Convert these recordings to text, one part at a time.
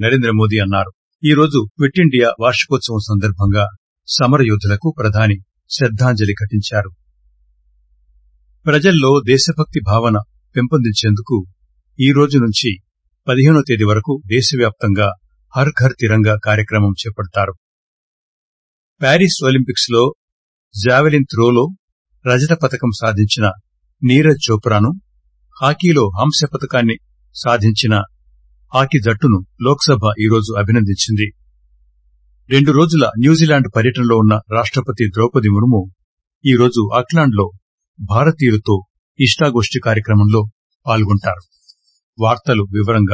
నరేంద్ర మోదీ అన్నారు ఈ రోజు క్విట్ ఇండియా వార్షికోత్సవం సందర్భంగా సమరయోధులకు ప్రధాని శ్రద్దాంజలి ఘటించారు ప్రజల్లో దేశభక్తి భావన పెంపొందించేందుకు ఈ రోజు నుంచి పదిహేనో తేదీ వరకు దేశవ్యాప్తంగా హర్ ఘర్ తిరంగా కార్యక్రమం చేపడతారు ప్యారిస్ ఒలింపిక్స్ లో జావెలిన్ త్రోలో రజత పతకం సాధించిన నీరజ్ చోప్రాను హాకీలో హంస పతకాన్ని సాధించిన హాకీ జట్టును లోక్సభ ఈరోజు అభినందించింది రెండు రోజుల న్యూజిలాండ్ పర్యటనలో ఉన్న రాష్టపతి ద్రౌపది ముర్ము ఈరోజు ఆక్లాండ్లో భారతీయులతో ఇష్టాగోష్ఠి కార్యక్రమంలో పాల్గొంటారు వార్తలు వివరంగా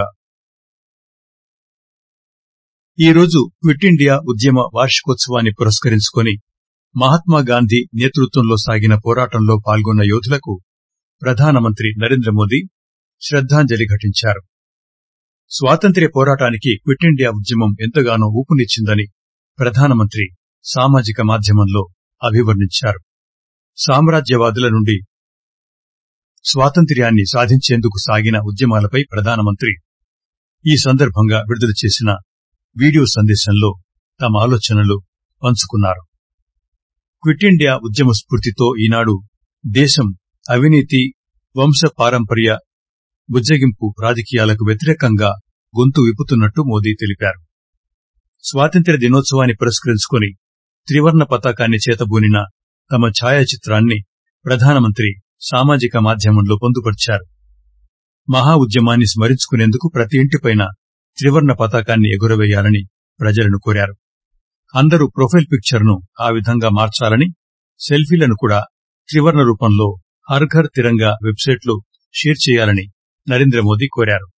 ఈరోజు క్విట్ ఇండియా ఉద్యమ వార్షికోత్సవాన్ని పురస్కరించుకొని మహాత్మాగాంధీ నేతృత్వంలో సాగిన పోరాటంలో పాల్గొన్న యోధులకు ప్రధానమంత్రి నరేంద్ర మోదీ శ్రద్దాంజలి ఘటించారు స్వాతంత్ర్య పోరాటానికి క్విట్ ఇండియా ఉద్యమం ఎంతగానో ఊపునిచ్చిందని ప్రధానమంత్రి సామాజిక మాధ్యమంలో అభివర్ణించారు సామ్రాజ్యవాదుల నుండి స్వాతంత్ర్యాన్ని సాధించేందుకు సాగిన ఉద్యమాలపై ప్రధానమంత్రి ఈ సందర్భంగా విడుదల చేసిన వీడియో సందేశంలో తమ ఆలోచనలు పంచుకున్నారు క్విట్ ఇండియా ఉద్యమ స్ఫూర్తితో ఈనాడు దేశం అవినీతి వంశ పారంపర్య బుజ్జగింపు రాజకీయాలకు వ్యతిరేకంగా గొంతు విప్పుతున్నట్టు మోదీ తెలిపారు స్వాతంత్ర్య దినోత్సవాన్ని పురస్కరించుకుని త్రివర్ణ పతాకాన్ని చేతబూనిన తమ ఛాయాచిత్రాన్ని ప్రధానమంత్రి సామాజిక మాధ్యమంలో పొందుపర్చారు మహా ఉద్యమాన్ని స్మరించుకునేందుకు ప్రతి ఇంటిపైన త్రివర్ణ పతాకాన్ని ఎగురవేయాలని ప్రజలను కోరారు అందరూ ప్రొఫైల్ పిక్చర్ ను ఆ విధంగా మార్చాలని సెల్ఫీలను కూడా త్రివర్ణ రూపంలో హర్ ఘర్ తిరంగా వెబ్సైట్లో షేర్ చేయాలని నరేంద్ర మోదీ కోరారు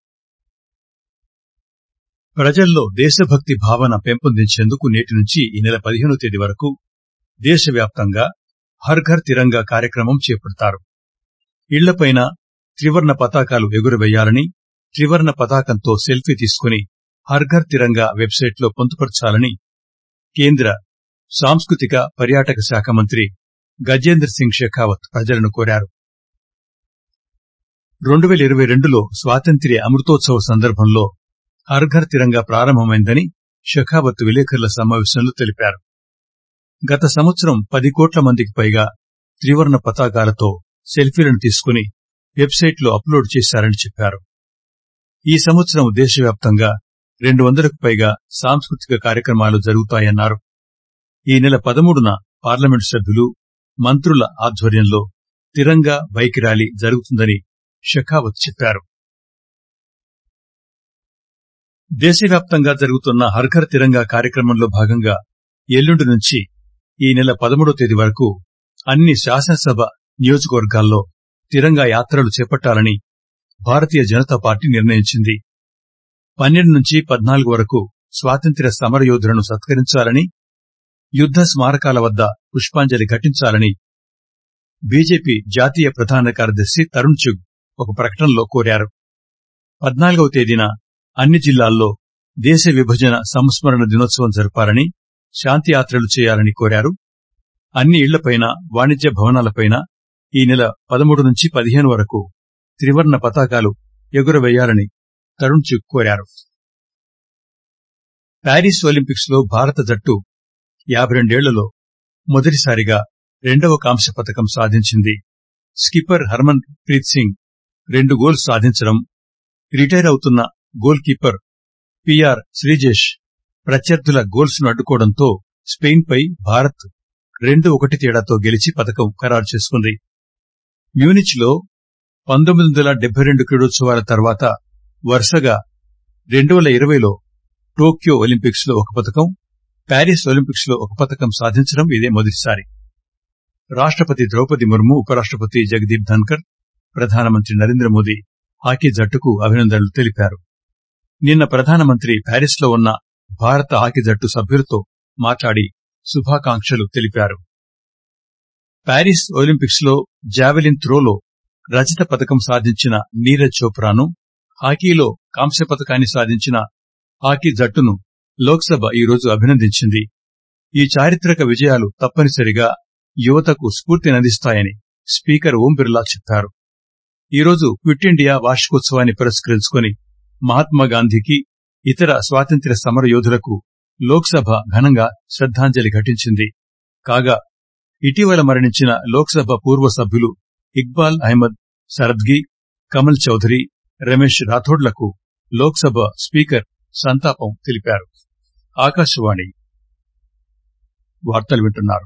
ప్రజల్లో దేశభక్తి భావన పెంపొందించేందుకు నేటి నుంచి ఈ నెల పదిహేనో తేదీ వరకు దేశవ్యాప్తంగా హర్ ఘర్ తిరంగా కార్యక్రమం చేపడతారు ఇళ్లపైన త్రివర్ణ పతాకాలు ఎగురవేయాలని త్రివర్ణ పతాకంతో సెల్ఫీ తీసుకుని హర్ ఘర్ తిరంగా వెబ్సైట్లో పొందుపరచాలని కేంద్ర సాంస్కృతిక పర్యాటక శాఖ మంత్రి గజేంద్ర సింగ్ షెకావత్ ప్రజలను కోరారు రెండు వేల ఇరవై రెండులో స్వాతంత్ర్య అమృతోత్సవ సందర్భంలో హర్ ఘర్ తిరంగా ప్రారంభమైందని షెకావత్ విలేకరుల సమావేశంలో తెలిపారు గత సంవత్సరం పది కోట్ల మందికి పైగా త్రివర్ణ పతాకాలతో సెల్ఫీలను తీసుకుని వెబ్సైట్లో అప్లోడ్ చేశారని చెప్పారు ఈ సంవత్సరం దేశవ్యాప్తంగా రెండు వందలకు పైగా సాంస్కృతిక కార్యక్రమాలు జరుగుతాయన్నారు ఈ నెల పదమూడున పార్లమెంటు సభ్యులు మంత్రుల ఆధ్వర్యంలో తిరంగా బైక్ ర్యాలీ జరుగుతుందని షెకావత్ చెప్పారు దేశవ్యాప్తంగా జరుగుతున్న హర్ఘర్ తిరంగా కార్యక్రమంలో భాగంగా ఎల్లుండి నుంచి ఈ నెల పదమూడో తేదీ వరకు అన్ని శాసనసభ నియోజకవర్గాల్లో తిరంగా యాత్రలు చేపట్టాలని భారతీయ జనతా పార్టీ నిర్ణయించింది పన్నెండు నుంచి పద్నాలుగు వరకు స్వాతంత్ర్య సమరయోధులను సత్కరించాలని యుద్ద స్మారకాల వద్ద పుష్పాంజలి ఘటించాలని బీజేపీ జాతీయ ప్రధాన కార్యదర్శి తరుణ్ చుగ్ ఒక ప్రకటనలో కోరారు పద్నాలుగవ తేదీన అన్ని జిల్లాల్లో దేశ విభజన సంస్మరణ దినోత్సవం జరపాలని శాంతియాత్రలు చేయాలని కోరారు అన్ని ఇళ్లపైన వాణిజ్య భవనాలపైన ఈ నెల పదమూడు నుంచి పదిహేను వరకు త్రివర్ణ పతాకాలు ఎగురవేయాలని తరుణ్ చుగ్ కోరారు ప్యారిస్ ఒలింపిక్స్ లో భారత జట్టు యాభై రెండేళ్లలో మొదటిసారిగా రెండవ కాంస్య పతకం సాధించింది స్కిప్పర్ హర్మన్ ప్రీత్ సింగ్ రెండు గోల్స్ సాధించడం రిటైర్ అవుతున్న గోల్ కీపర్ పిఆర్ శ్రీజేష్ ప్రత్యర్థుల గోల్స్ ను అడ్డుకోవడంతో స్పెయిన్ పై భారత్ రెండు ఒకటి తేడాతో గెలిచి పతకం ఖరారు చేసుకుంది మ్యూనిచ్ లో పంతొమ్మిది వందల డెబ్బై రెండు క్రీడోత్సవాల తర్వాత వరుసగా రెండు వేల ఇరవైలో టోక్యో ఒలింపిక్స్ లో ఒక పతకం ప్యారిస్ ఒలింపిక్స్ లో ఒక పతకం సాధించడం ఇదే మొదటిసారి రాష్టపతి ద్రౌపది ముర్ము ఉపరాష్టపతి జగదీప్ ధన్కర్ ప్రధానమంత్రి నరేంద్ర మోదీ హాకీ జట్టుకు అభినందనలు తెలిపారు నిన్న ప్రధానమంత్రి ప్యారిస్ లో ఉన్న భారత హాకీ జట్టు సభ్యులతో మాట్లాడి శుభాకాంక్షలు తెలిపారు ప్యారిస్ ఒలింపిక్స్ లో జావెలిన్ త్రోలో రజత పతకం సాధించిన నీరజ్ చోప్రాను హాకీలో కాంస్య పతకాన్ని సాధించిన హాకీ జట్టును లోక్సభ ఈరోజు అభినందించింది ఈ చారిత్రక విజయాలు తప్పనిసరిగా యువతకు స్ఫూర్తినందిస్తాయని స్పీకర్ ఓం బిర్లా చెప్పారు ఈరోజు క్విట్ ఇండియా వార్షికోత్సవాన్ని పురస్కరించుకుని మహాత్మాగాంధీకి ఇతర స్వాతంత్ర్య సమర యోధులకు లోక్సభ ఘనంగా శ్రద్దాంజలి ఘటించింది కాగా ఇటీవల మరణించిన లోక్సభ పూర్వ సభ్యులు ఇక్బాల్ అహ్మద్ సరద్గి కమల్ చౌధరి రమేష్ రాథోడ్లకు లోక్సభ స్పీకర్ సంతాపం తెలిపారు ఆకాశవాణి వార్తలు వింటున్నారు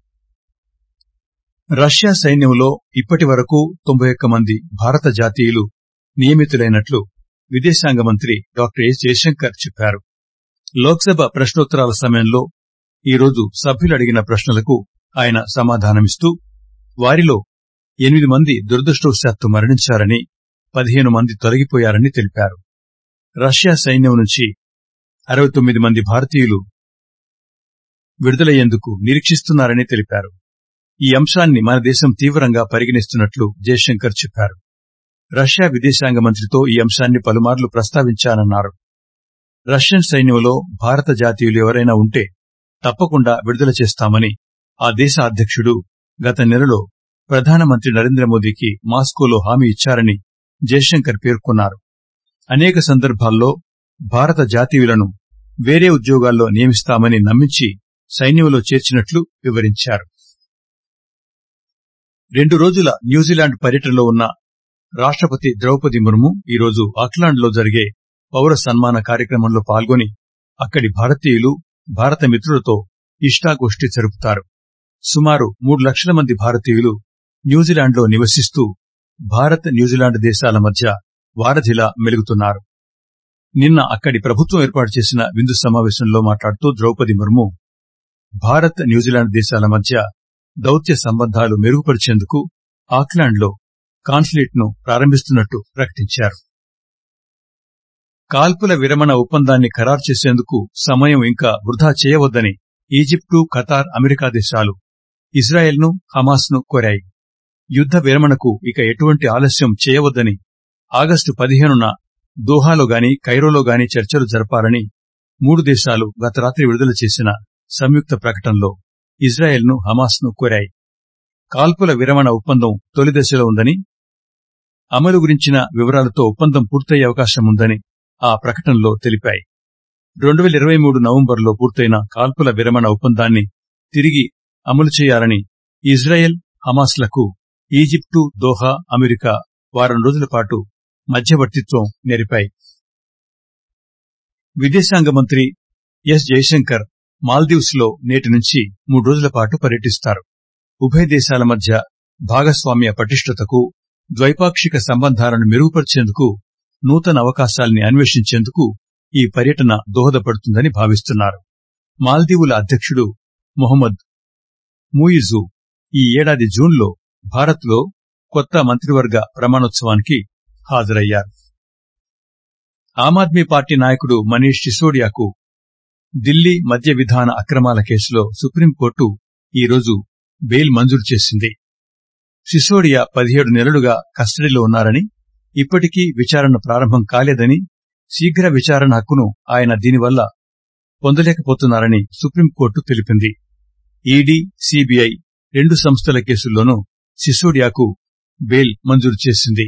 రష్యా సైన్యంలో ఇప్పటి వరకు తొంభై ఒక్క మంది భారత జాతీయులు నియమితులైనట్లు విదేశాంగ మంత్రి డాక్టర్ ఎస్ జయశంకర్ చెప్పారు లోక్సభ ప్రశ్నోత్తరాల సమయంలో ఈరోజు సభ్యులు అడిగిన ప్రశ్నలకు ఆయన సమాధానమిస్తూ వారిలో ఎనిమిది మంది దురదృష్టవశాత్తు మరణించారని పదిహేను మంది తొలగిపోయారని తెలిపారు రష్యా సైన్యం నుంచి అరవై తొమ్మిది మంది భారతీయులు విడుదలయ్యేందుకు నిరీక్షిస్తున్నారని తెలిపారు ఈ అంశాన్ని మన దేశం తీవ్రంగా పరిగణిస్తున్నట్లు జయశంకర్ చెప్పారు రష్యా విదేశాంగ మంత్రితో ఈ అంశాన్ని పలుమార్లు ప్రస్తావించానన్నారు రష్యన్ సైన్యంలో భారత జాతీయులు ఎవరైనా ఉంటే తప్పకుండా విడుదల చేస్తామని ఆ దేశ అధ్యక్షుడు గత నెలలో ప్రధానమంత్రి నరేంద్ర మోదీకి మాస్కోలో హామీ ఇచ్చారని జయశంకర్ పేర్కొన్నారు అనేక సందర్భాల్లో భారత జాతీయులను వేరే ఉద్యోగాల్లో నియమిస్తామని నమ్మించి సైన్యంలో చేర్చినట్లు వివరించారు రెండు రోజుల న్యూజిలాండ్ పర్యటనలో ఉన్న రాష్టపతి ద్రౌపది ముర్ము ఈరోజు ఆక్లాండ్లో జరిగే పౌర సన్మాన కార్యక్రమంలో పాల్గొని అక్కడి భారతీయులు భారత మిత్రులతో ఇష్టాగోష్ఠి జరుపుతారు సుమారు మూడు లక్షల మంది భారతీయులు న్యూజిలాండ్లో నివసిస్తూ భారత్ న్యూజిలాండ్ దేశాల మధ్య వారధిలా మెలుగుతున్నారు నిన్న అక్కడి ప్రభుత్వం ఏర్పాటు చేసిన విందు సమావేశంలో మాట్లాడుతూ ద్రౌపది ముర్ము భారత్ న్యూజిలాండ్ దేశాల మధ్య దౌత్య సంబంధాలు మెరుగుపరిచేందుకు ఆక్లాండ్లో కాన్సులేట్ ను ప్రారంభిస్తున్నట్టు ప్రకటించారు కాల్పుల విరమణ ఒప్పందాన్ని ఖరారు చేసేందుకు సమయం ఇంకా వృధా చేయవద్దని ఈజిప్టు ఖతార్ అమెరికా దేశాలు ఇజ్రాయెల్ ను హమాస్ ను కోరాయి యుద్ద విరమణకు ఇక ఎటువంటి ఆలస్యం చేయవద్దని ఆగస్టు పదిహేనున దోహాలో గాని కైరోలో గాని చర్చలు జరపాలని మూడు దేశాలు గత రాత్రి విడుదల చేసిన సంయుక్త ప్రకటనలో ఇజ్రాయెల్ ను హమాస్ ను కోరాయి కాల్పుల విరమణ ఒప్పందం తొలి దశలో ఉందని అమలు గురించిన వివరాలతో ఒప్పందం పూర్తయ్యే అవకాశం ఉందని ఆ ప్రకటనలో తెలిపాయి రెండు వేల ఇరవై మూడు నవంబర్లో పూర్తయిన కాల్పుల విరమణ ఒప్పందాన్ని తిరిగి అమలు చేయాలని ఇజ్రాయెల్ హమాస్లకు ఈజిప్టు దోహా అమెరికా వారం రోజుల పాటు మధ్యవర్తిత్వం నెరిపాయి విదేశాంగ మంత్రి ఎస్ జయశంకర్ మాల్దీవ్స్ లో నేటి నుంచి మూడు రోజుల పాటు పర్యటిస్తారు ఉభయ దేశాల మధ్య భాగస్వామ్య పటిష్టతకు ద్వైపాక్షిక సంబంధాలను మెరుగుపరిచేందుకు నూతన అవకాశాల్ని అన్వేషించేందుకు ఈ పర్యటన దోహదపడుతుందని భావిస్తున్నారు మాల్దీవుల అధ్యక్షుడు మొహమ్మద్ మూయిజు ఈ ఏడాది జూన్లో భారత్లో కొత్త మంత్రివర్గ ప్రమాణోత్సవానికి హాజరయ్యారు ఆమ్ ఆద్మీ పార్టీ నాయకుడు మనీష్ సిసోడియాకు ఢిల్లీ మద్య విధాన అక్రమాల కేసులో సుప్రీంకోర్టు ఈరోజు బెయిల్ మంజూరు చేసింది సిసోడియా పదిహేడు నెలలుగా కస్టడీలో ఉన్నారని ఇప్పటికీ విచారణ ప్రారంభం కాలేదని శీఘ్ర విచారణ హక్కును ఆయన దీనివల్ల పొందలేకపోతున్నారని సుప్రీంకోర్టు తెలిపింది ఈడీ సీబీఐ రెండు సంస్థల కేసుల్లోనూ సిసోడియాకు బెయిల్ మంజూరు చేసింది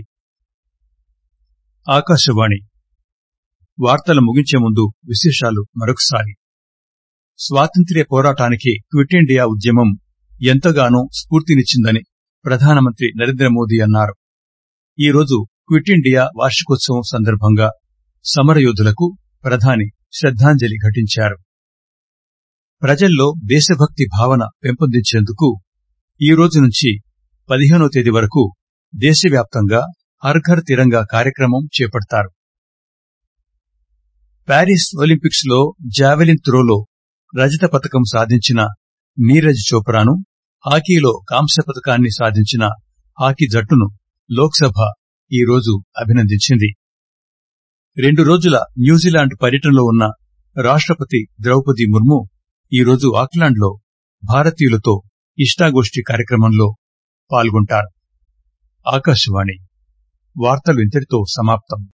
ఆకాశవాణి వార్తలు ముగించే ముందు విశేషాలు మరొకసారి స్వాతంత్ర్య పోరాటానికి క్విట్ ఇండియా ఉద్యమం ఎంతగానో స్ఫూర్తినిచ్చిందని ప్రధానమంత్రి నరేంద్ర మోదీ అన్నారు ఈరోజు క్విట్ ఇండియా వార్షికోత్సవం సందర్భంగా సమరయోధులకు ప్రధాని శ్రద్దాంజలి ఘటించారు ప్రజల్లో దేశభక్తి భావన పెంపొందించేందుకు ఈ రోజు నుంచి పదిహేనో తేదీ వరకు దేశవ్యాప్తంగా హర్ ఘర్ తిరంగా కార్యక్రమం చేపడతారు ప్యారిస్ ఒలింపిక్స్ లో జావెలిన్ త్రోలో రజత పథకం సాధించిన నీరజ్ చోప్రాను హాకీలో కాంస్య పథకాన్ని సాధించిన హాకీ జట్టును లోక్సభ ఈ రోజు అభినందించింది రెండు రోజుల న్యూజిలాండ్ పర్యటనలో ఉన్న రాష్టపతి ద్రౌపది ముర్ము ఈరోజు ఆక్లాండ్లో భారతీయులతో ఇష్టాగోష్ఠి కార్యక్రమంలో పాల్గొంటారు ఆకాశవాణి వార్తలు ఇంతటితో సమాప్తం